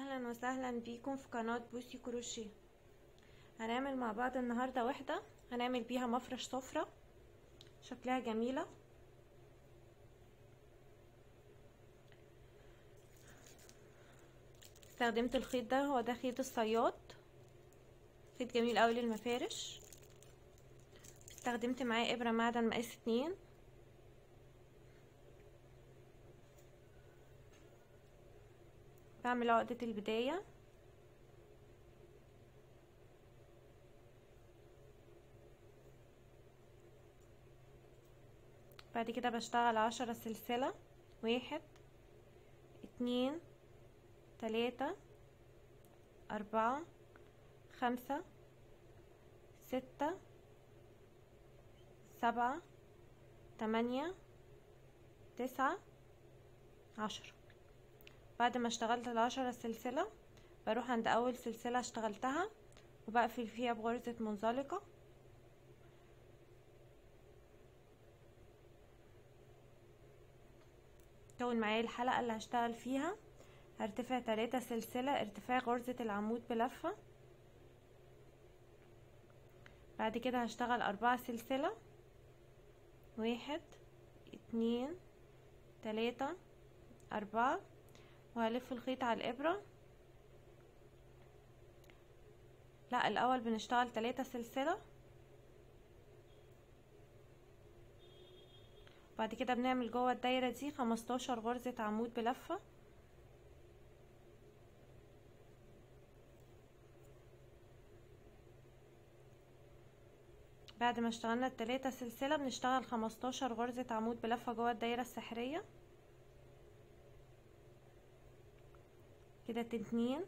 اهلا وسهلا بيكم في قناة بوسي كروشيه هنعمل مع بعض النهاردة وحدة هنعمل بيها مفرش سفرة شكلها جميلة استخدمت الخيط ده هو ده خيط الصياد خيط جميل اوي للمفارش استخدمت معاه ابرة معدن مقاس اتنين بعمل عقدة البداية بعد كده بشتغل عشرة سلسلة واحد اتنين تلاتة أربعة خمسة ستة سبعة تمانية تسعة عشرة بعد ما اشتغلت العشرة سلسلة بروح عند اول سلسلة اشتغلتها وبقفل فيها بغرزة منزلقة كون معايا الحلقة اللي هشتغل فيها هرتفع تلاتة سلسلة ارتفاع غرزة العمود بلفة بعد كده هشتغل اربعة سلسلة واحد اتنين تلاتة اربعة وهلف الخيط على الابرة لا الاول بنشتغل تلاتة سلسلة بعد كده بنعمل جوه الدايرة دي خمستاشر غرزة عمود بلفة بعد ما اشتغلنا التلاتة سلسلة بنشتغل خمستاشر غرزة عمود بلفة جوه الدايرة السحرية كده اتنين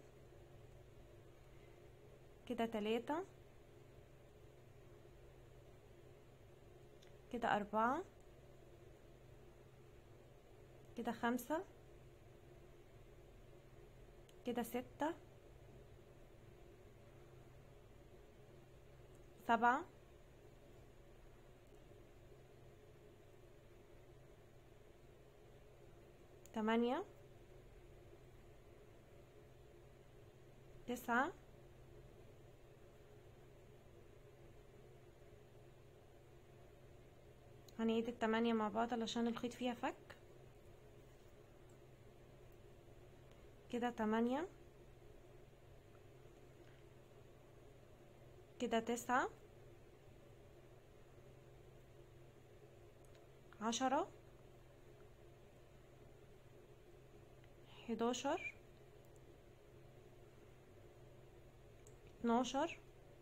كده تلاتة كده أربعة كده خمسة كده ستة سبعة تمانية تسعة هنعيد التمانية مع بعض علشان الخيط فيها فك كده تمانية كده تسعة عشرة حداشر اتناشر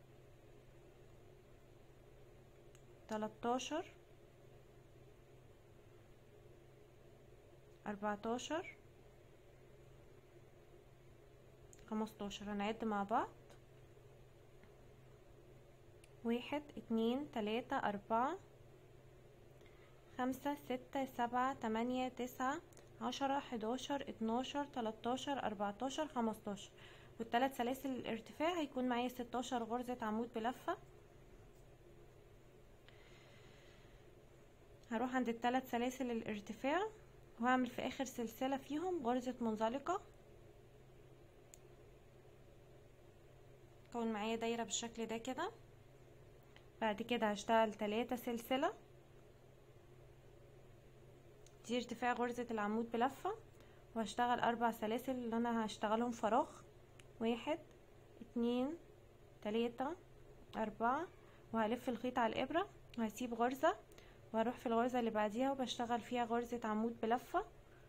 تلاتاشر اربعتاشر خمستاشر هنعد مع بعض واحد اتنين تلاتة اربعة خمسة ستة سبعة تمانية تسعة عشرة حداشر اتناشر تلاتاشر اربعتاشر خمستاشر والثلاث سلاسل الارتفاع هيكون معايا ستاشر غرزة عمود بلفة هروح عند الثلاث سلاسل الارتفاع وهعمل في اخر سلسلة فيهم غرزة منزلقة كون معايا دايرة بالشكل ده كده بعد كده هشتغل تلاتة سلسلة دي ارتفاع غرزة العمود بلفة وهشتغل اربع سلاسل اللي انا هشتغلهم فراغ واحد اتنين تلاتة اربعة وهلف الخيط على الابرة وهسيب غرزة وهروح في الغرزة اللي بعديها وبشتغل فيها غرزة عمود بلفة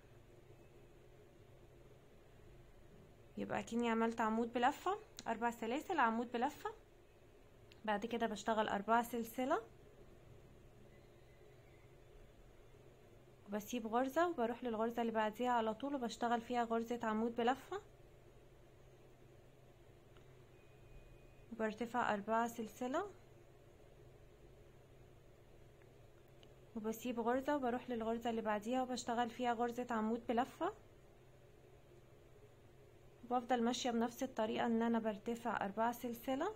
يبقى اكني عملت عمود بلفة اربع سلاسل عمود بلفة بعد كده بشتغل اربعة سلسلة وبسيب غرزة وبروح للغرزة اللي بعديها على طول وبشتغل فيها غرزة عمود بلفة وبرتفع أربعة سلسلة وبسيب غرزة وبروح للغرزة اللي بعديها وبشتغل فيها غرزة عمود بلفة وبفضل ماشية بنفس الطريقة ان انا برتفع أربعة سلسلة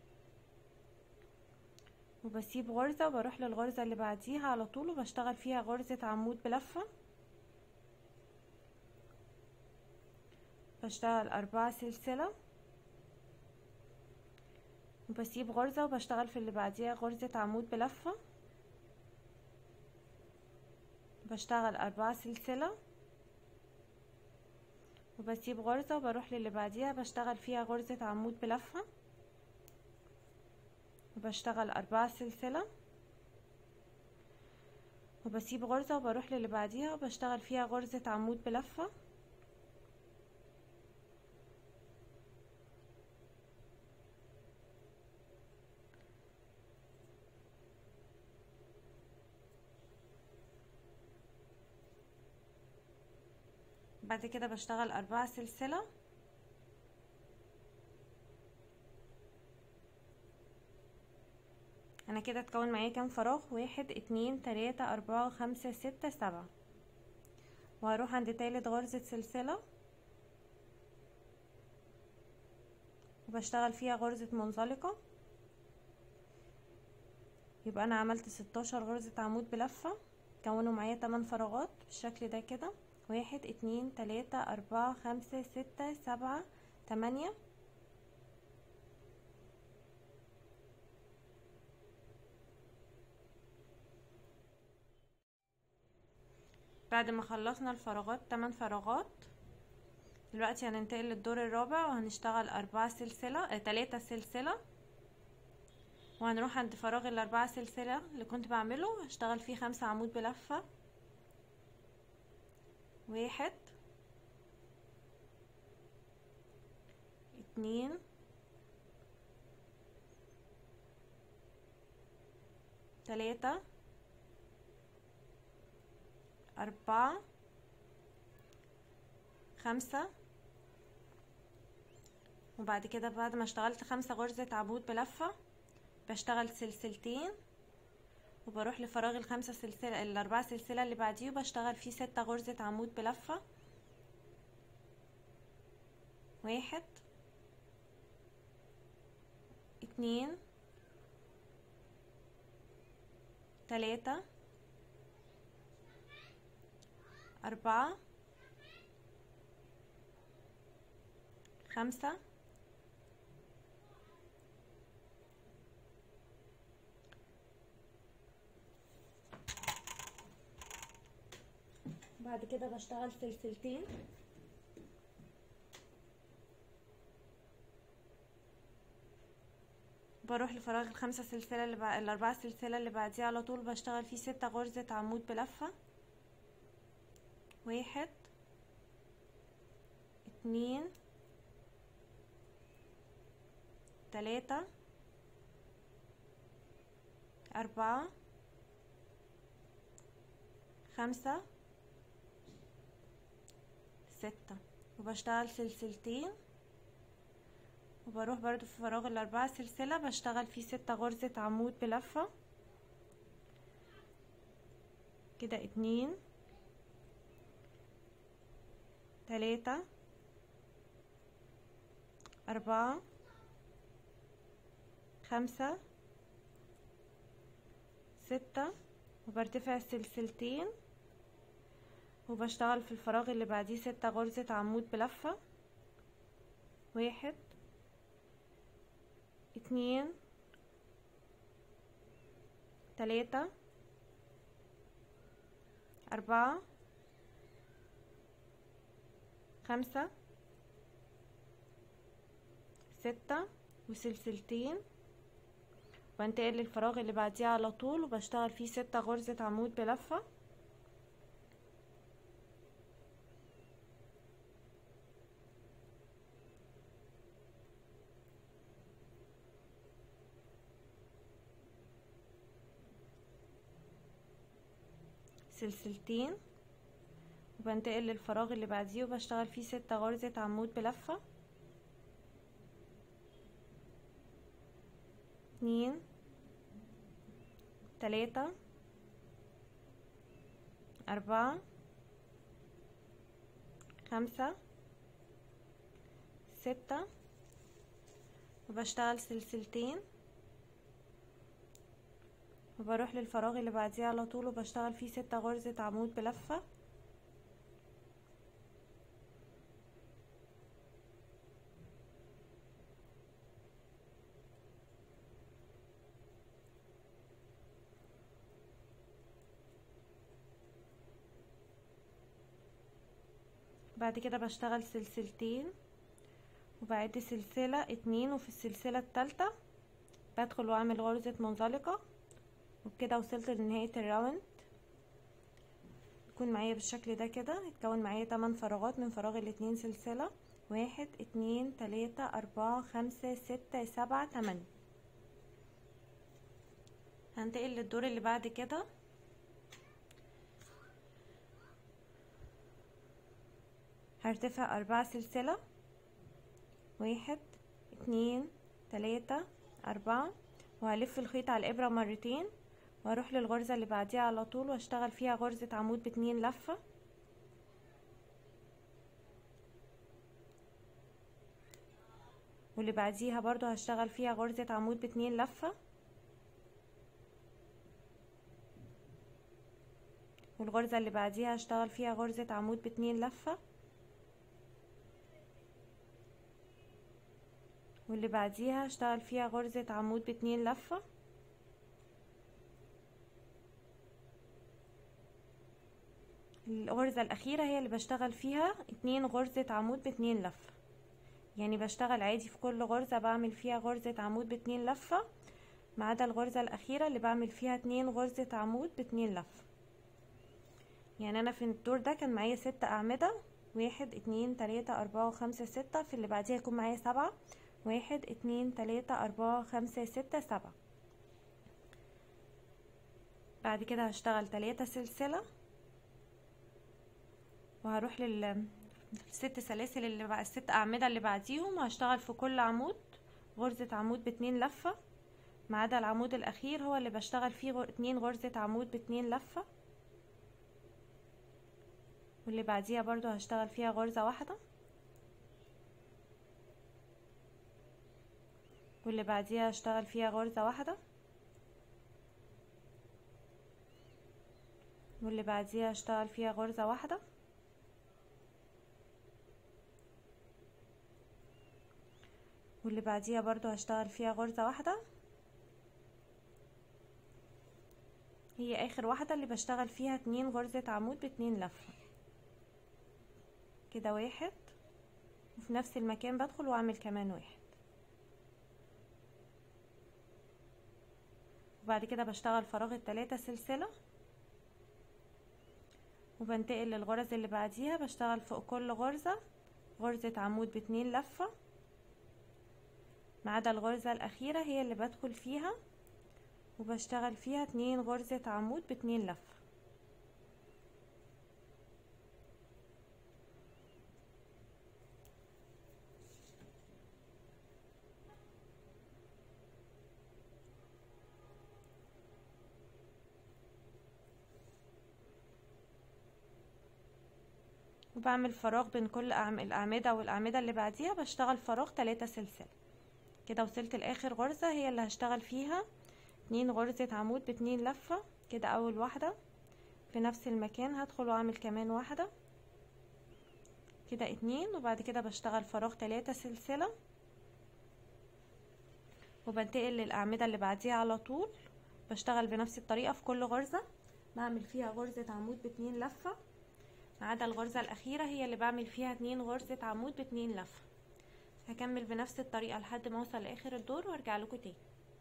وبسيب غرزة وبروح للغرزة اللي بعديها على طول وبشتغل فيها غرزة عمود بلفة بشتغل أربعة سلسلة وبسيب غرزة وبشتغل في اللي بعديها غرزة عمود بلفة بشتغل أربعة سلسلة وبسيب غرزة وبروح للي بعديها بشتغل فيها غرزة عمود بلفة وبشتغل أربعة سلسلة وبسيب غرزة وبروح للي بعديها وبشتغل فيها غرزة عمود بلفة بعد كده بشتغل أربعة سلسلة انا كده اتكون معايا كام فراغ واحد اتنين تلاتة اربعة خمسة ستة سبعة وهروح عند تالت غرزة سلسلة وبشتغل فيها غرزة منزلقة يبقى انا عملت ستاشر غرزة عمود بلفة كونوا معايا تمن فراغات بالشكل ده كده واحد اتنين تلاتة اربعة خمسة ستة سبعة تمانية بعد ما خلصنا الفراغات 8 فراغات دلوقتي هننتقل للدور الرابع وهنشتغل أربعة سلسلة اه تلاتة سلسلة وهنروح عند فراغ الأربعة سلسلة اللي كنت بعمله هشتغل فيه خمسة عمود بلفة واحد اتنين تلاتة أربعة خمسة وبعد كده بعد ما اشتغلت خمسة غرزة عمود بلفة بشتغل سلسلتين وبروح لفراغ الخمسة سلسلة الأربعة سلسلة اللي بعديه وبشتغل فيه ستة غرزة عمود بلفة واحد اتنين تلاتة أربعة خمسة بعد كده بشتغل سلسلتين بروح لفراغ الخمسة سلسلة اللي بع... الأربعة سلسلة اللي بعديها على طول بشتغل فيه ستة غرزة عمود بلفة واحد اتنين تلاتة أربعة خمسة ستة وبشتغل سلسلتين وبروح برضو في فراغ الأربعة سلسلة بشتغل فيه ستة غرزة عمود بلفة كده اتنين تلاتة أربعة خمسة ستة وبرتفع سلسلتين وبشتغل في الفراغ اللي بعديه ستة غرزة عمود بلفة واحد اتنين تلاتة أربعة خمسة ستة وسلسلتين وانتقل للفراغ اللي بعديه على طول وبشتغل فيه ستة غرزة عمود بلفة سلسلتين وبنتقل للفراغ اللي بعديه وبشتغل فيه ستة غرزة عمود بلفة اتنين تلاتة أربعة خمسة ستة وبشتغل سلسلتين وبروح للفراغ اللي بعديه على طول وبشتغل فيه ستة غرزة عمود بلفة بعد كده بشتغل سلسلتين وبعد سلسلة اتنين وفي السلسلة التالتة بدخل واعمل غرزة منزلقة وبكده وصلت لنهاية الراوند يكون معايا بالشكل ده كده يتكون معايا 8 فراغات من فراغ الاتنين سلسلة واحد اتنين تلاتة اربعة خمسة ستة سبعة تمانية هنتقل للدور اللي بعد كده هرتفع أربعة سلسلة واحد اتنين تلاتة أربعة وهلف الخيط على الإبرة مرتين واروح للغرزة اللي بعديها على طول واشتغل فيها غرزة عمود باتنين لفة واللي بعديها برضو هشتغل فيها غرزة عمود باتنين لفة والغرزة اللي بعديها هشتغل فيها غرزة عمود باتنين لفة واللي بعديها هشتغل فيها غرزة عمود باتنين لفة الغرزة الأخيرة هي اللي بشتغل فيها اتنين غرزة عمود باتنين لفة يعني بشتغل عادي في كل غرزة بعمل فيها غرزة عمود باتنين لفة ما عدا الغرزة الأخيرة اللي بعمل فيها اتنين غرزة عمود باتنين لفة يعني أنا في الدور ده كان معايا ست أعمدة واحد اتنين تلاتة أربعة خمسة ستة في اللي بعديها يكون معايا سبعة واحد اتنين تلاتة أربعة خمسة ستة سبعة بعد كده هشتغل تلاتة سلسلة وهروح لل الست سلاسل اللي بقى الست أعمدة اللي بعديهم هشتغل في كل عمود غرزة عمود باتنين لفة ما عدا العمود الأخير هو اللي بشتغل فيه غر... اتنين غرزة عمود باتنين لفة واللي بعديها برضو هشتغل فيها غرزة واحدة واللي بعديها هشتغل فيها غرزة واحدة واللي بعديها هشتغل فيها غرزة واحدة واللي بعديها برضو هشتغل فيها غرزة واحدة هي اخر واحدة اللي بشتغل فيها اتنين غرزة عمود باتنين لفة كده واحد وفي نفس المكان بدخل واعمل كمان واحد وبعد كده بشتغل فراغ التلاتة سلسلة وبنتقل للغرز اللي بعديها بشتغل فوق كل غرزة غرزة عمود باتنين لفة ما عدا الغرزة الأخيرة هي اللي بدخل فيها وبشتغل فيها اتنين غرزة عمود باتنين لفة وبعمل فراغ بين كل الأعمدة والأعمدة اللي بعديها بشتغل فراغ تلاتة سلسلة كده وصلت لاخر غرزة هي اللي هشتغل فيها اتنين غرزة عمود باتنين لفة كده اول واحدة في نفس المكان هدخل واعمل كمان واحدة كده اتنين وبعد كده بشتغل فراغ تلاتة سلسلة وبنتقل للاعمدة اللي بعديها على طول بشتغل بنفس الطريقة في كل غرزة بعمل فيها غرزة عمود باتنين لفة ما عدا الغرزة الاخيرة هي اللي بعمل فيها اتنين غرزة عمود باتنين لفة هكمل بنفس الطريقة لحد ما اوصل لاخر الدور وارجع لكم تاني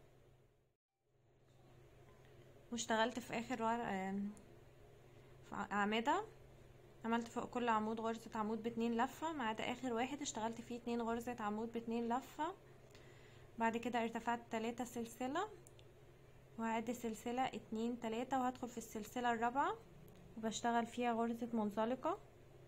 واشتغلت في اخر ور... في اعمدة عملت فوق كل عمود غرزة عمود باتنين لفة ما عدا اخر واحد اشتغلت فيه اتنين غرزة عمود باتنين لفة بعد كده ارتفعت تلاتة سلسلة وهعد سلسلة اتنين تلاتة وهدخل في السلسلة الرابعة وبشتغل فيها غرزة منزلقة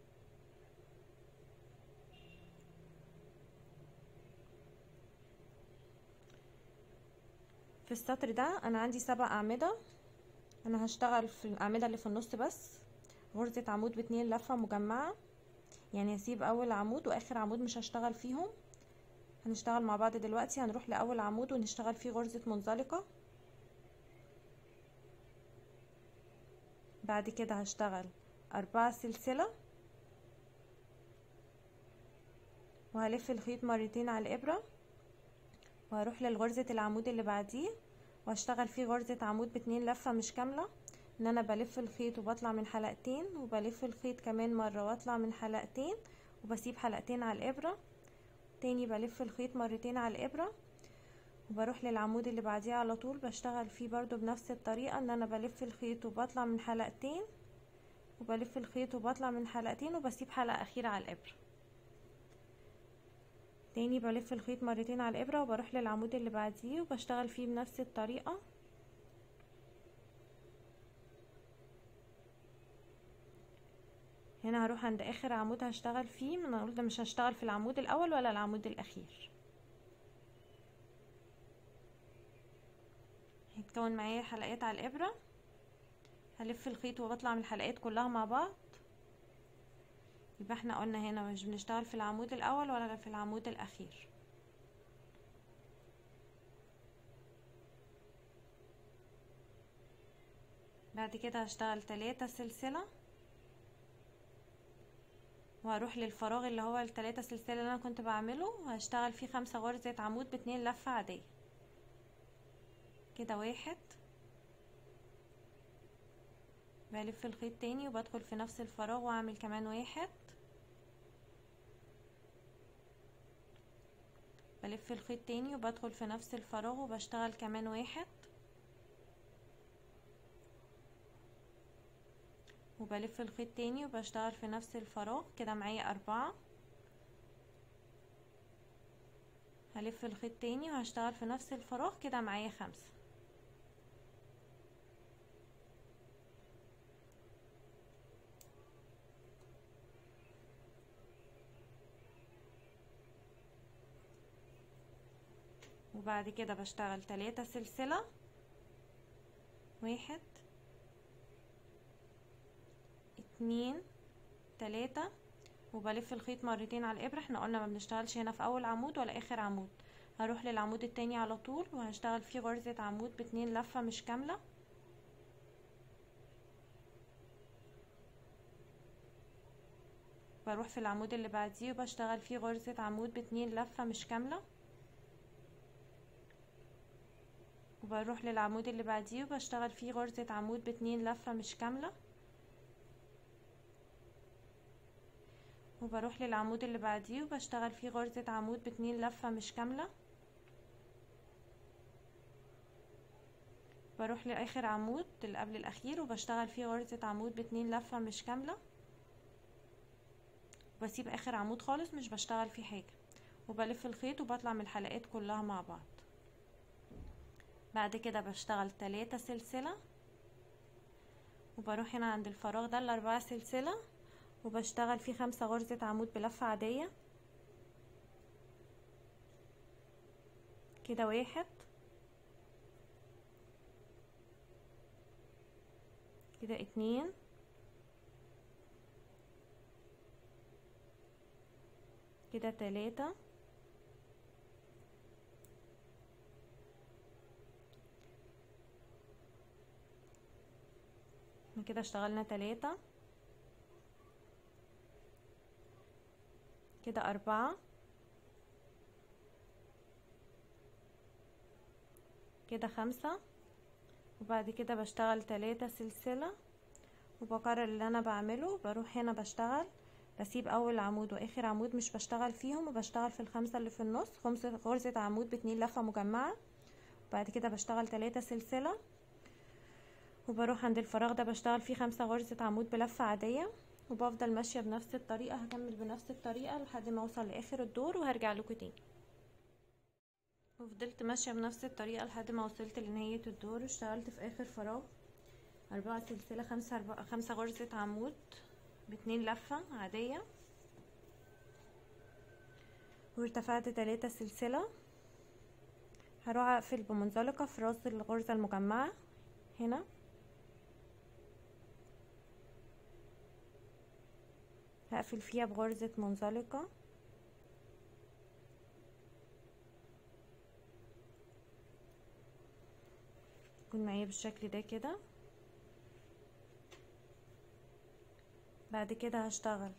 في السطر ده انا عندي سبع اعمدة انا هشتغل في الاعمدة اللي في النص بس غرزة عمود باتنين لفة مجمعة يعني هسيب اول عمود واخر عمود مش هشتغل فيهم هنشتغل مع بعض دلوقتي هنروح لاول عمود ونشتغل فيه غرزة منزلقة بعد كده هشتغل أربعة سلسلة وهلف الخيط مرتين على الإبرة وهروح للغرزة العمود اللي بعديه وهشتغل فيه غرزة عمود باتنين لفة مش كاملة ان انا بلف الخيط وبطلع من حلقتين وبلف الخيط كمان مرة واطلع من حلقتين وبسيب حلقتين على الابرة تاني بلف الخيط مرتين على الابرة وبروح للعمود اللي بعديه على طول بشتغل فيه برضو بنفس الطريقة ان انا بلف الخيط وبطلع من حلقتين وبلف الخيط وبطلع من حلقتين وبسيب حلقة اخيرة على الابرة تاني بلف الخيط مرتين على الابرة وبروح للعمود اللي بعديه وبشتغل فيه بنفس الطريقة هنا هروح عند اخر عمود هشتغل فيه من قلت مش هشتغل في العمود الاول ولا العمود الاخير هيتكون معايا حلقات على الابرة هلف الخيط وبطلع من الحلقات كلها مع بعض يبقى احنا قلنا هنا مش بنشتغل في العمود الاول ولا في العمود الاخير بعد كده هشتغل تلاتة سلسلة وهروح للفراغ اللي هو التلاتة سلسلة اللي انا كنت بعمله وهشتغل فيه خمسة غرزة عمود باتنين لفة عادية كده واحد بلف الخيط تاني وبدخل في نفس الفراغ واعمل كمان واحد بلف الخيط تاني وبدخل في نفس الفراغ وبشتغل كمان واحد وبلف الخيط تاني وبشتغل في نفس الفراغ كده معايا أربعة هلف الخيط تاني وهشتغل في نفس الفراغ كده معايا خمسة وبعد كده بشتغل تلاتة سلسلة واحد اتنين تلاتة وبلف الخيط مرتين على الابرة احنا قلنا ما بنشتغلش هنا في اول عمود ولا اخر عمود هروح للعمود التاني على طول وهشتغل فيه غرزة عمود باتنين لفة مش كاملة بروح في العمود اللي بعديه وبشتغل فيه غرزة عمود باتنين لفة مش كاملة وبروح للعمود اللي بعديه وبشتغل فيه غرزة عمود باتنين لفة مش كاملة وبروح للعمود اللي بعديه وبشتغل فيه غرزة عمود باتنين لفة مش كاملة بروح لاخر عمود اللي قبل الاخير وبشتغل فيه غرزة عمود باتنين لفة مش كاملة بسيب اخر عمود خالص مش بشتغل فيه حاجة وبلف الخيط وبطلع من الحلقات كلها مع بعض بعد كده بشتغل تلاتة سلسلة وبروح هنا عند الفراغ ده الاربعة سلسلة وبشتغل فيه خمسة غرزة عمود بلفة عادية كده واحد كده اتنين كده تلاتة كده اشتغلنا تلاتة كده أربعة كده خمسة وبعد كده بشتغل تلاتة سلسلة وبكرر اللي انا بعمله بروح هنا بشتغل بسيب اول عمود واخر عمود مش بشتغل فيهم وبشتغل في الخمسة اللي في النص خمسة غرزة عمود باتنين لفة مجمعة وبعد كده بشتغل تلاتة سلسلة وبروح عند الفراغ ده بشتغل فيه خمسة غرزة عمود بلفة عادية وبفضل ماشية بنفس الطريقة هكمل بنفس الطريقة لحد ما اوصل لاخر الدور وهرجع لكم تاني وفضلت ماشية بنفس الطريقة لحد ما وصلت لنهاية الدور واشتغلت في اخر فراغ أربعة سلسلة خمسة أربعة خمسة غرزة عمود باتنين لفة عادية وارتفعت تلاتة سلسلة هروح اقفل بمنزلقة في راس الغرزة المجمعة هنا هقفل فيها بغرزة منزلقة يكون معايا بالشكل ده كده بعد كده هشتغل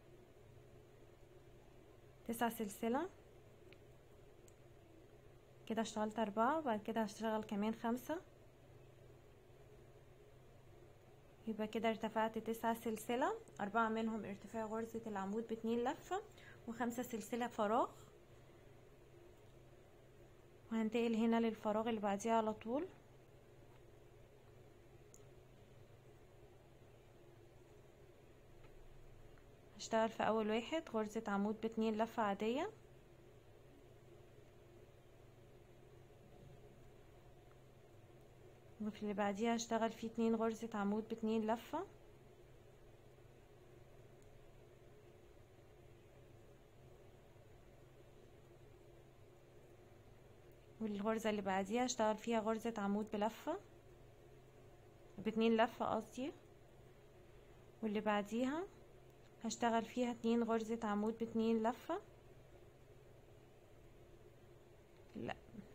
تسع سلسلة كده اشتغلت اربعة وبعد كده هشتغل كمان خمسة يبقى كده ارتفعت تسعة سلسلة اربعة منهم ارتفاع غرزة العمود باتنين لفة وخمسة سلسلة فراغ وهنتقل هنا للفراغ اللي بعديه على طول هشتغل في اول واحد غرزة عمود باتنين لفة عادية وفي اللي بعديها هشتغل فيه اتنين غرزة عمود باتنين لفة والغرزة اللي بعديها هشتغل فيها غرزة عمود بلفة باتنين لفة قصدي واللي بعديها هشتغل فيها اتنين غرزة عمود باتنين لفة لا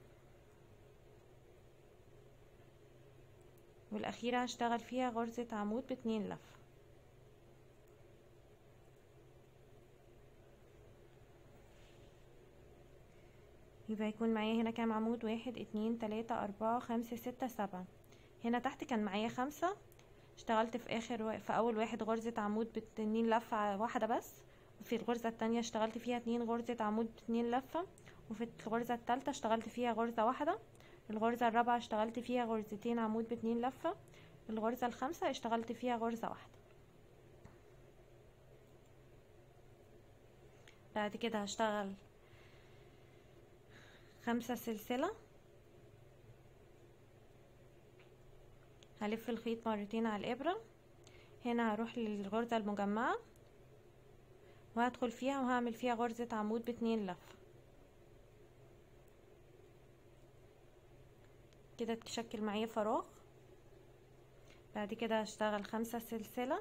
والاخيرة هشتغل فيها غرزة عمود باتنين لفة يبقى يكون معايا هنا كام عمود واحد اتنين تلاتة اربعة خمسة ستة سبعة هنا تحت كان معايا خمسة اشتغلت في اخر و... في اول واحد غرزة عمود باتنين لفة واحدة بس وفي الغرزة التانية اشتغلت فيها اتنين غرزة عمود باتنين لفة وفي الغرزة التالتة اشتغلت فيها غرزة واحدة الغرزة الرابعة اشتغلت فيها غرزتين عمود باتنين لفة الغرزة الخامسة اشتغلت فيها غرزة واحدة بعد كده هشتغل خمسة سلسلة هلف الخيط مرتين على الإبرة هنا هروح للغرزة المجمعة وهدخل فيها وهعمل فيها غرزة عمود باتنين لفة كده تشكل معايا فراغ بعد كده هشتغل خمسة سلسلة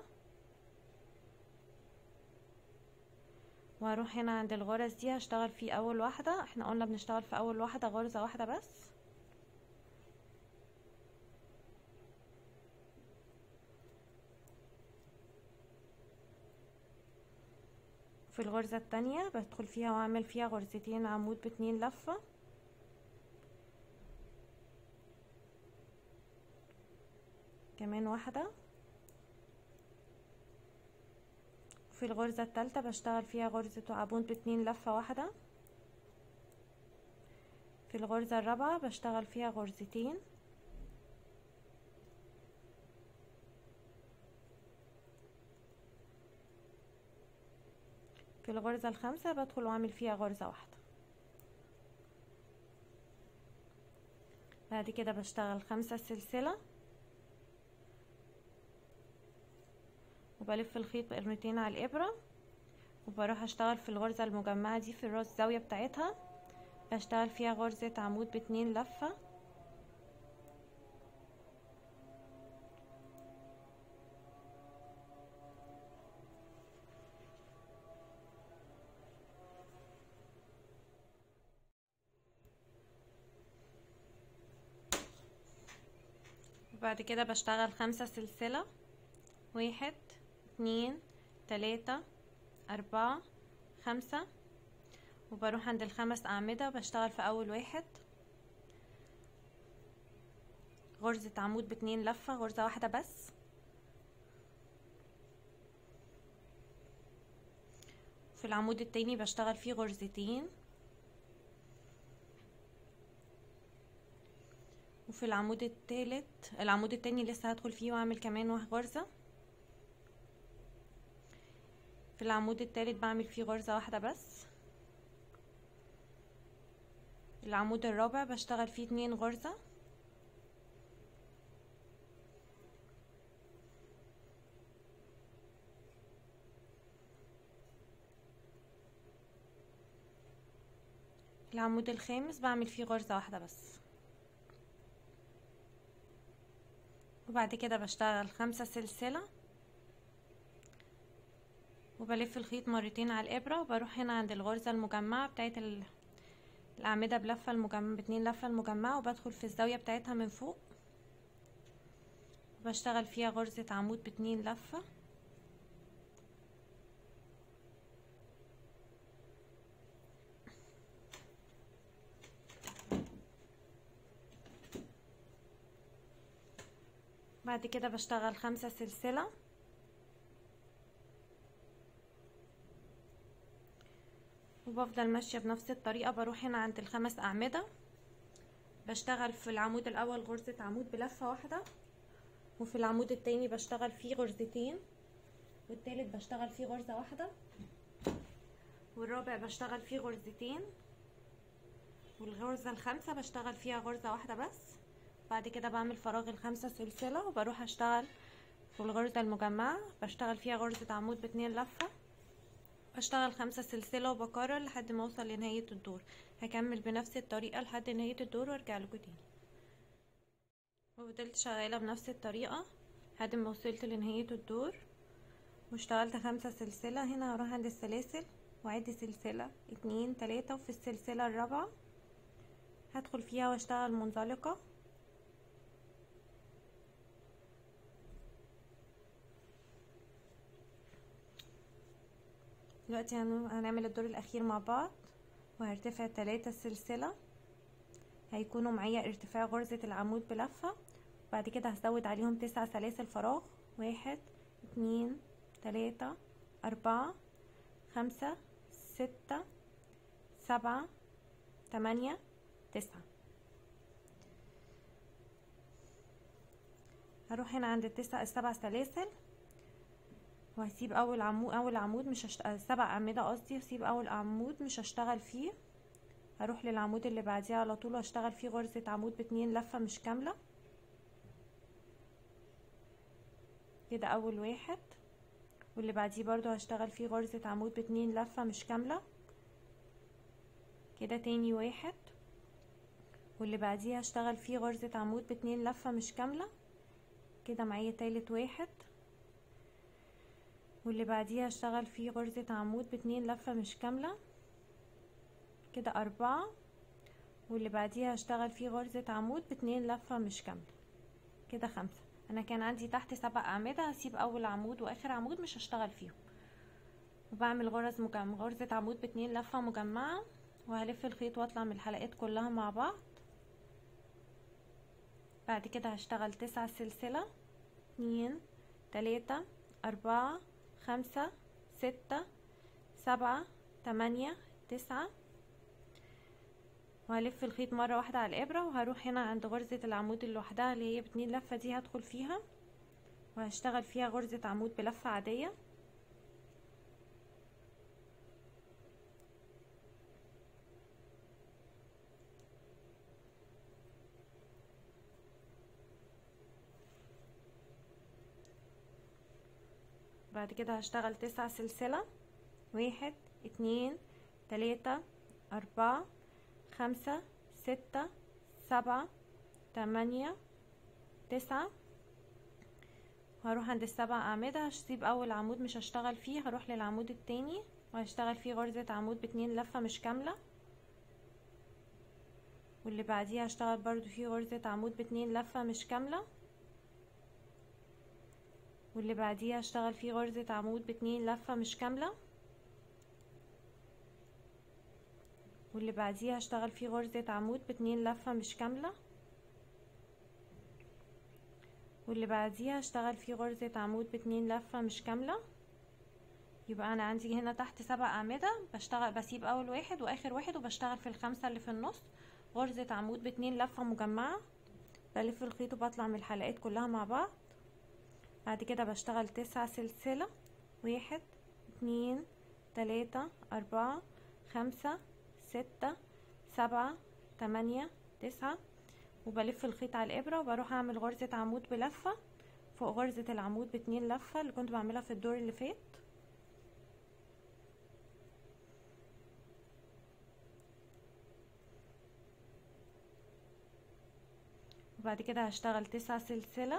وهروح هنا عند الغرز دي هشتغل في اول واحدة احنا قلنا بنشتغل في اول واحدة غرزة واحدة بس في الغرزة التانية بدخل فيها واعمل فيها غرزتين عمود باتنين لفة كمان واحدة في الغرزة التالتة بشتغل فيها غرزة عمود باتنين لفة واحدة في الغرزة الرابعة بشتغل فيها غرزتين في الغرزة الخامسة بدخل واعمل فيها غرزة واحدة بعد كده بشتغل خمسة سلسلة وبلف الخيط بقرمتين على الإبرة وبروح اشتغل في الغرزة المجمعة دي في الراس الزاوية بتاعتها بشتغل فيها غرزة عمود باتنين لفة وبعد كده بشتغل خمسة سلسلة واحد اتنين تلاتة أربعة خمسة وبروح عند الخمس أعمدة وبشتغل في أول واحد غرزة عمود باتنين لفة غرزة واحدة بس في العمود التاني بشتغل فيه غرزتين وفي العمود التالت العمود التاني لسه هدخل فيه واعمل كمان غرزة في العمود التالت بعمل فيه غرزة واحدة بس العمود الرابع بشتغل فيه اتنين غرزة العمود الخامس بعمل فيه غرزة واحدة بس وبعد كده بشتغل خمسة سلسلة وبلف الخيط مرتين على الابرة وبروح هنا عند الغرزة المجمعة بتاعت الأعمدة بلفة المجمع باتنين لفة المجمعة وبدخل في الزاوية بتاعتها من فوق بشتغل فيها غرزة عمود باتنين لفة بعد كده بشتغل خمسة سلسلة وبفضل ماشية بنفس الطريقة بروح هنا عند الخمس أعمدة بشتغل في العمود الأول غرزة عمود بلفة واحدة وفي العمود التاني بشتغل فيه غرزتين والتالت بشتغل فيه غرزة واحدة والرابع بشتغل فيه غرزتين والغرزة الخامسة بشتغل فيها غرزة واحدة بس بعد كده بعمل فراغ الخمسة سلسلة وبروح اشتغل في الغرزة المجمعة بشتغل فيها غرزة عمود باتنين لفة بشتغل خمسة سلسلة وبكرر لحد ما اوصل لنهاية الدور هكمل بنفس الطريقة لحد نهاية الدور وارجع لكم تاني وفضلت شغالة بنفس الطريقة لحد ما وصلت لنهاية الدور واشتغلت خمسة سلسلة هنا هروح عند السلاسل واعد سلسلة اتنين تلاتة وفي السلسلة الرابعة هدخل فيها واشتغل منزلقة دلوقتي هنعمل الدور الاخير مع بعض وهرتفع تلاتة سلسلة هيكونوا معايا ارتفاع غرزة العمود بلفة بعد كده هزود عليهم تسع سلاسل فراغ واحد اتنين تلاتة اربعة خمسة ستة سبعة تمانية تسعة هروح هنا عند التسع السبع سلاسل وهسيب اول عمود اول عمود مش هشتغل سبع اعمده قصدي هسيب اول عمود مش هشتغل فيه هروح للعمود اللي بعديه على طول واشتغل فيه غرزه عمود باتنين لفه مش كامله كده اول واحد واللي بعديه برضو هشتغل فيه غرزه عمود باتنين لفه مش كامله كده تاني واحد واللي بعديه هشتغل فيه غرزه عمود باتنين لفه مش كامله كده معايا تالت واحد واللي بعديها هشتغل فيه غرزة عمود باتنين لفة مش كاملة كده أربعة واللي بعديها هشتغل فيه غرزة عمود باتنين لفة مش كاملة كده خمسة أنا كان عندي تحت سبع أعمدة هسيب أول عمود وآخر عمود مش هشتغل فيهم وبعمل غرز مجمع غرزة عمود باتنين لفة مجمعة وهلف الخيط واطلع من الحلقات كلها مع بعض بعد كده هشتغل تسعة سلسلة اتنين تلاتة أربعة خمسة ستة سبعة تمانية تسعة وهلف الخيط مرة واحدة على الإبرة وهروح هنا عند غرزة العمود اللي لوحدها اللي هي باتنين لفة دي هدخل فيها وهشتغل فيها غرزة عمود بلفة عادية بعد كده هشتغل تسع سلسلة واحد اتنين تلاتة اربعة خمسة ستة سبعة تمانية تسعة هروح عند السبع اعمدة هسيب اول عمود مش هشتغل فيه هروح للعمود التاني وهشتغل فيه غرزة عمود باتنين لفة مش كاملة واللي بعديها هشتغل برضو فيه غرزة عمود باتنين لفة مش كاملة واللي بعديها هشتغل فيه غرزة عمود باتنين لفة مش كاملة واللي بعديها هشتغل فيه غرزة عمود باتنين لفة مش كاملة واللي بعديها هشتغل فيه غرزة عمود باتنين لفة مش كاملة يبقى انا عندي هنا تحت سبع اعمدة بشتغل بسيب اول واحد واخر واحد وبشتغل في الخمسة اللي في النص غرزة عمود باتنين لفة مجمعة بلف الخيط وبطلع من الحلقات كلها مع بعض بعد كده بشتغل تسعة سلسلة واحد اتنين تلاتة اربعة خمسة ستة سبعة تمانية تسعة وبلف الخيط على الابرة وبروح اعمل غرزة عمود بلفة فوق غرزة العمود باتنين لفة اللي كنت بعملها في الدور اللي فات وبعد كده هشتغل تسعة سلسلة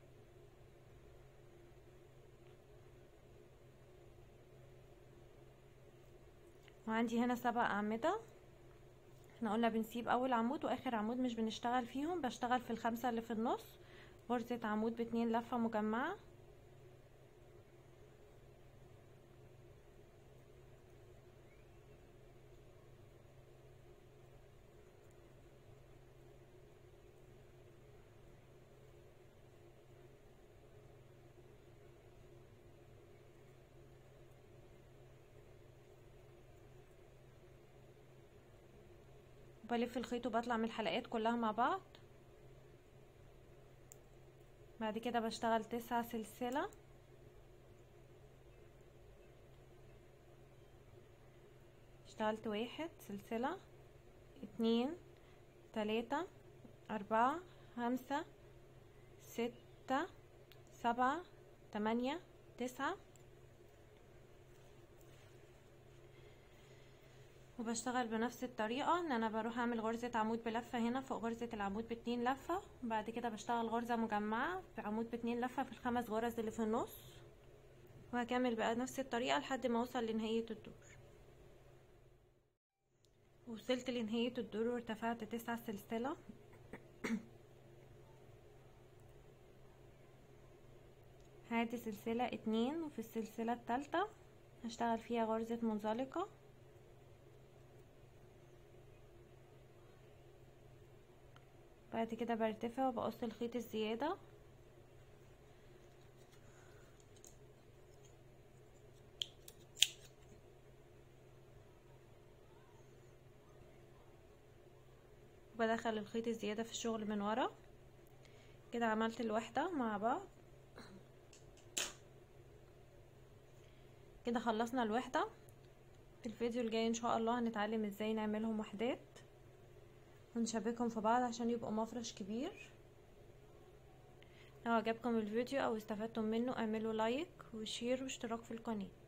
وعندي هنا سبع اعمدة احنا قلنا بنسيب اول عمود واخر عمود مش بنشتغل فيهم بشتغل في الخمسة اللي في النص غرزة عمود باتنين لفة مجمعة وبلف الخيط وبطلع من الحلقات كلها مع بعض بعد كده بشتغل تسعة سلسلة اشتغلت واحد سلسلة اتنين تلاتة اربعة خمسة ستة سبعة تمانية تسعة وبشتغل بنفس الطريقة ان انا بروح اعمل غرزة عمود بلفة هنا فوق غرزة العمود باتنين لفة وبعد كده بشتغل غرزة مجمعة بعمود باتنين لفة في الخمس غرز اللي في النص وهكمل بقى نفس الطريقة لحد ما اوصل لنهاية الدور وصلت لنهاية الدور وارتفعت تسعة سلسلة هادي سلسلة اتنين وفي السلسلة التالتة هشتغل فيها غرزة منزلقة بعد كده برتفع وبقص الخيط الزيادة وبدخل الخيط الزيادة في الشغل من ورا كده عملت الوحدة مع بعض كده خلصنا الوحدة في الفيديو الجاي ان شاء الله هنتعلم ازاي نعملهم وحدات ونشبكهم في بعض عشان يبقوا مفرش كبير لو عجبكم الفيديو او استفدتم منه اعملوا لايك وشير واشتراك في القناه